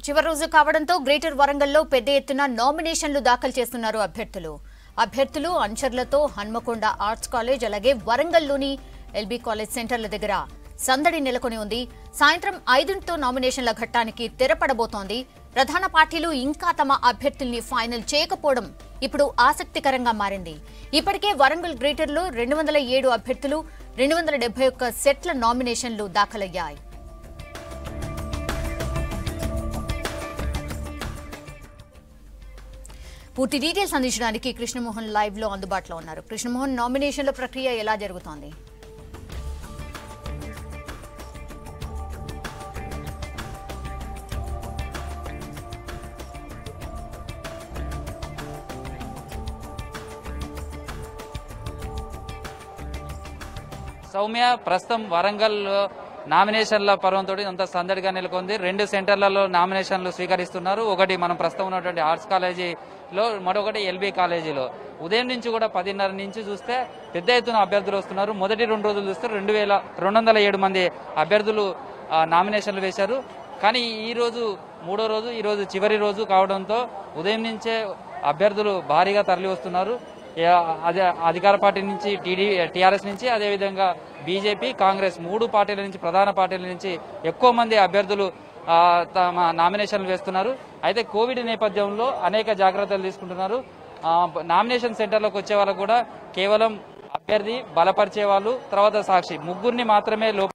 చివరి రోజు కావడంతో గ్రేటర్ వరంగల్లో పెద్ద ఎత్తున నామినేషన్లు దాఖలు చేస్తున్నారు అభ్యర్థులు అభ్యర్థులు అంచర్లతో హన్మకొండ ఆర్ట్స్ కాలేజ్ అలాగే వరంగల్లోని ఎల్బీ కాలేజ్ సెంటర్ల దగ్గర సందడి నెలకొని ఉంది సాయంత్రం ఐదుతో నామినేషన్ల ఘట్టానికి తెరపడబోతోంది ప్రధాన పార్టీలు ఇంకా తమ అభ్యర్థుల్ని ఫైనల్ చేయకపోవడం ఇప్పుడు ఆసక్తికరంగా మారింది ఇప్పటికే వరంగల్ గ్రేటర్లో రెండు వందల ఏడు అభ్యర్థులు రెండు వందల డెబ్బై ఒక్క సెట్ల నామినేషన్లు దాఖలయ్యాయి పూర్తి డీటెయిల్స్ అందించడానికి కృష్ణమోహన్ లైవ్ లో అందుబాటులో ఉన్నారు కృష్ణమోహన్ నామినేషన్ల ప్రక్రియ ఎలా జరుగుతోంది సౌమ్య ప్రస్తుతం వరంగల్ నామినేషన్ల పర్వంతో అంత సందడిగా నెలకొంది రెండు సెంటర్లలో నామినేషన్లు స్వీకరిస్తున్నారు ఒకటి మనం ప్రస్తుతం ఉన్నటువంటి ఆర్ట్స్ కాలేజీలో మరొకటి ఎల్బీ కాలేజీలో ఉదయం నుంచి కూడా పదిన్నర నుంచి చూస్తే పెద్ద ఎత్తున అభ్యర్థులు వస్తున్నారు మొదటి రెండు రోజులు చూస్తే రెండు వేల రెండు వందల ఏడు మంది అభ్యర్థులు ఆ, నామినేషన్లు వేశారు కానీ ఈ రోజు మూడో రోజు ఈ రోజు చివరి రోజు కావడంతో ఉదయం నుంచే అభ్యర్థులు భారీగా తరలి వస్తున్నారు ఏ- అదే అధికార పార్టీ నుంచి టీడీ టీఆర్ఎస్ నుంచి అదేవిధంగా బీజేపీ కాంగ్రెస్ మూడు పార్టీల నుంచి ప్రధాన పార్టీల నుంచి ఎక్కువ మంది అభ్యర్థులు ఆ, తమ నామినేషన్లు వేస్తున్నారు అయితే కోవిడ్ నేపథ్యంలో అనేక జాగ్రత్తలు తీసుకుంటున్నారు ఆ, నామినేషన్ సెంటర్లోకి వచ్చే వాళ్ళకు కూడా కేవలం అభ్యర్థి బలపరిచే వాళ్ళు తర్వాత సాక్షి ముగ్గురిని మాత్రమే లోపల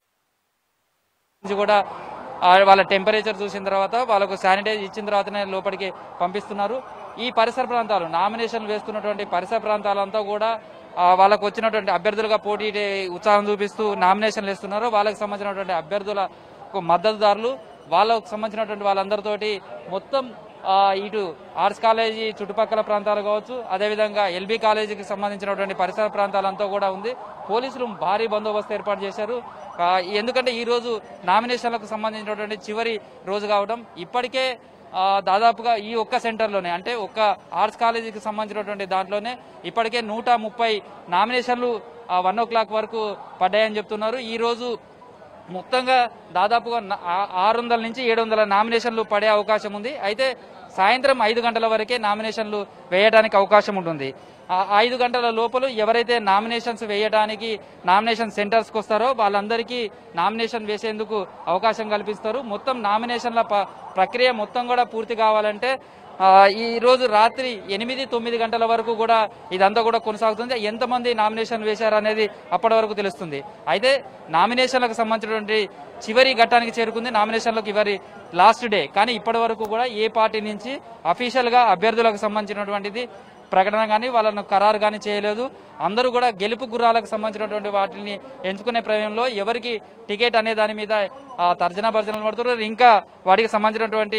నుంచి కూడా ఆ, వాళ్ళ టెంపరేచర్ చూసిన తర్వాత వాళ్ళకు శానిటైజ్ ఇచ్చిన తర్వాతనే లోపలికి పంపిస్తున్నారు ఈ పరిసర ప్రాంతాలు నామినేషన్లు వేస్తున్నటువంటి పరిసర ప్రాంతాలంతా కూడా ఆ, వాళ్ళకు వచ్చినటువంటి అభ్యర్థులుగా పోటీ ఉత్సాహం చూపిస్తూ నామినేషన్లు వేస్తున్నారు వాళ్ళకి సంబంధించినటువంటి అభ్యర్థుల మద్దతుదారులు వాళ్ళకు సంబంధించినటువంటి వాళ్ళందరితోటి మొత్తం ఆ, ఇటు ఆర్ట్స్ కాలేజీ చుట్టుపక్కల ప్రాంతాలు కావచ్చు అదేవిధంగా ఎల్బీ కాలేజీకి సంబంధించినటువంటి పరిసర ప్రాంతాలంతా కూడా ఉంది పోలీసులు భారీ బందోబస్తు ఏర్పాటు చేశారు ఆ, ఎందుకంటే ఈ రోజు నామినేషన్లకు సంబంధించినటువంటి చివరి రోజు కావడం ఇప్పటికే ఆ, దాదాపుగా ఈ ఒక్క సెంటర్లోనే అంటే ఒక్క ఆర్ట్స్ కాలేజీకి సంబంధించినటువంటి దాంట్లోనే ఇప్పటికే నూట ముప్పై నామినేషన్లు వన్ ఓ క్లాక్ వరకు పడ్డాయని చెప్తున్నారు ఈ రోజు మొత్తంగా దాదాపుగా న- ఆ- ఆరు వందల నుంచి ఏడు వందల నామినేషన్లు పడే అవకాశం ఉంది అయితే సాయంత్రం ఐదు గంటల వరకే నామినేషన్లు వేయడానికి అవకాశం ఉంటుంది ఆ ఐదు గంటల లోపల ఎవరైతే నామినేషన్స్ వేయడానికి నామినేషన్ సెంటర్స్కి వస్తారో వాళ్ళందరికీ నామినేషన్ వేసేందుకు అవకాశం కల్పిస్తారు మొత్తం నామినేషన్ల ప- ప్రక్రియ మొత్తం కూడా పూర్తి కావాలంటే ఆ, ఈ రోజు రాత్రి ఎనిమిది తొమ్మిది గంటల వరకు కూడా ఇదంతా కూడా కొనసాగుతుంది ఎంతమంది నామినేషన్ వేశారు అనేది అప్పటి వరకు తెలుస్తుంది అయితే నామినేషన్లకు సంబంధించినటువంటి చివరి ఘట్టానికి చేరుకుంది నామినేషన్లకు ఇవరి లాస్ట్ డే కానీ ఇప్పటి వరకు కూడా ఏ పార్టీ నుంచి అఫీషియల్ గా అభ్యర్థులకు సంబంధించినటువంటిది ప్రకటన కానీ వాళ్ళను ఖరారు కానీ చేయలేదు అందరూ కూడా గెలుపు గుర్రాలకు సంబంధించినటువంటి వాటిని ఎంచుకునే ప్రమేయంలో ఎవరికి టికెట్ అనే దాని మీద ఆ, తర్జన భర్జనలు పడుతున్నారు ఇంకా వాటికి సంబంధించినటువంటి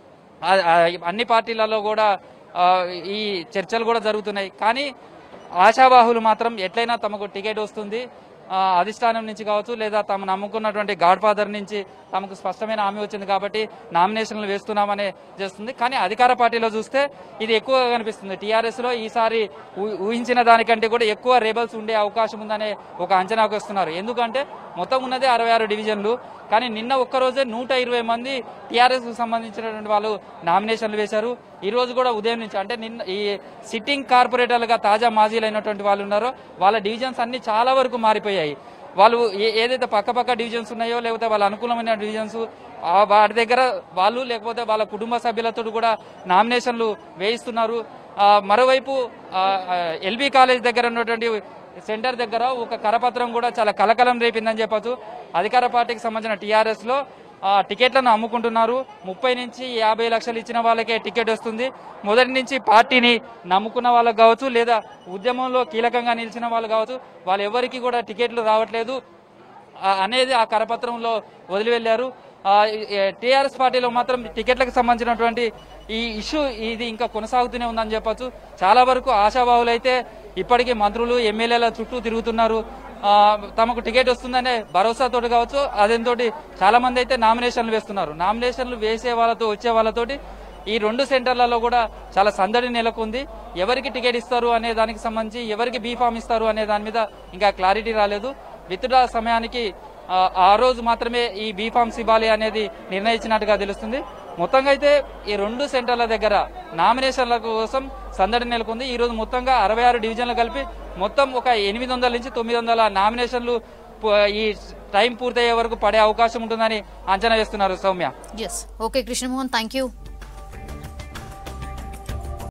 ఆ- ఆ అన్ని పార్టీలలో కూడా ఆ, ఈ చర్చలు కూడా జరుగుతున్నాయి కానీ ఆశాబాహులు మాత్రం ఎట్లయినా తమకు టికెట్ వస్తుంది ఆ, అధిష్టానం నుంచి కావచ్చు లేదా తాము నమ్ముకున్నటువంటి గాడ్ ఫాదర్ నుంచి తమకు స్పష్టమైన హామీ వచ్చింది కాబట్టి నామినేషన్లు వేస్తున్నామనే చేస్తుంది కానీ అధికార పార్టీలో చూస్తే ఇది ఎక్కువగా కనిపిస్తుంది టీఆర్ఎస్ లో ఈసారి ఊ- ఊహించిన దానికంటే కూడా ఎక్కువ రేబల్స్ ఉండే అవకాశం ఉందనే ఒక అంచనాకు వస్తున్నారు ఎందుకంటే మొత్తం ఉన్నదే అరవై ఆరు డివిజన్లు కానీ నిన్న ఒక్కరోజే నూట ఇరవై మంది టీఆర్ఎస్ కు సంబంధించినటువంటి వాళ్ళు నామినేషన్లు వేశారు ఈ రోజు కూడా ఉదయం నుంచి అంటే నిన్న ఈ సిట్టింగ్ కార్పొరేటర్లుగా తాజా మాజీలైనటువంటి వాళ్ళు ఉన్నారో వాళ్ళ డివిజన్స్ అన్ని చాలా వరకు మారిపోయాయి వాళ్ళు ఏ- ఏదైతే పక్క పక్క డివిజన్స్ ఉన్నాయో లేకపోతే వాళ్ళ అనుకూలమైన డివిజన్స్ ఆ వాటి దగ్గర వాళ్ళు లేకపోతే వాళ్ళ కుటుంబ సభ్యులతో కూడా నామినేషన్లు వేయిస్తున్నారు ఆ, మరోవైపు ఎల్బీ కాలేజ్ దగ్గర ఉన్నటువంటి సెంటర్ దగ్గర ఒక కరపత్రం కూడా చాలా కలకలం రేపిందని చెప్పొచ్చు అధికార పార్టీకి సంబంధించిన టీఆర్ఎస్ లో ఆ, టికెట్లను అమ్ముకుంటున్నారు ముప్పై నుంచి యాభై లక్షలు ఇచ్చిన వాళ్ళకే టికెట్ వస్తుంది మొదటి నుంచి పార్టీని నమ్ముకున్న వాళ్ళకి కావచ్చు లేదా ఉద్యమంలో కీలకంగా నిలిచిన వాళ్ళు కావచ్చు వాళ్ళు ఎవరికి కూడా టికెట్లు రావట్లేదు ఆ, అనేది ఆ కరపత్రంలో వదిలి వెళ్లారు టీఆర్ఎస్ పార్టీలో మాత్రం టికెట్లకు సంబంధించినటువంటి ఈ ఇష్యూ ఇది ఇంకా కొనసాగుతూనే ఉందని చెప్పొచ్చు చాలా వరకు ఆశాబాహులైతే ఇప్పటికీ మంత్రులు ఎమ్మెల్యేల చుట్టూ తిరుగుతున్నారు ఆ, తమకు టికెట్ వస్తుందనే భరోసాతోటి కావచ్చు అదేంతో చాలా మంది అయితే నామినేషన్లు వేస్తున్నారు నామినేషన్లు వేసే వాళ్ళతో వచ్చే వాళ్ళతోటి ఈ రెండు సెంటర్లలో కూడా చాలా సందడి నెలకొంది ఎవరికి టికెట్ ఇస్తారు అనే దానికి సంబంధించి ఎవరికి బీఫామ్ ఇస్తారు అనే దాని మీద ఇంకా క్లారిటీ రాలేదు విత్డ్రా సమయానికి ఆ, ఆ రోజు మాత్రమే ఈ బీఫామ్స్ ఇవ్వాలి అనేది నిర్ణయించినట్టుగా తెలుస్తుంది మొత్తంగా అయితే ఈ రెండు సెంటర్ల దగ్గర నామినేషన్ల కోసం సందడి నెలకొంది ఈ రోజు మొత్తంగా అరవై ఆరు డివిజన్లు కలిపి మొత్తం ఒక ఎనిమిది వందల నుంచి తొమ్మిది వందల నామినేషన్లు పు- ఈ టైం పూర్తయ్యే వరకు పడే అవకాశం ఉంటుందని అంచనా వేస్తున్నారు Soumya yes okay Krishnamohan thank you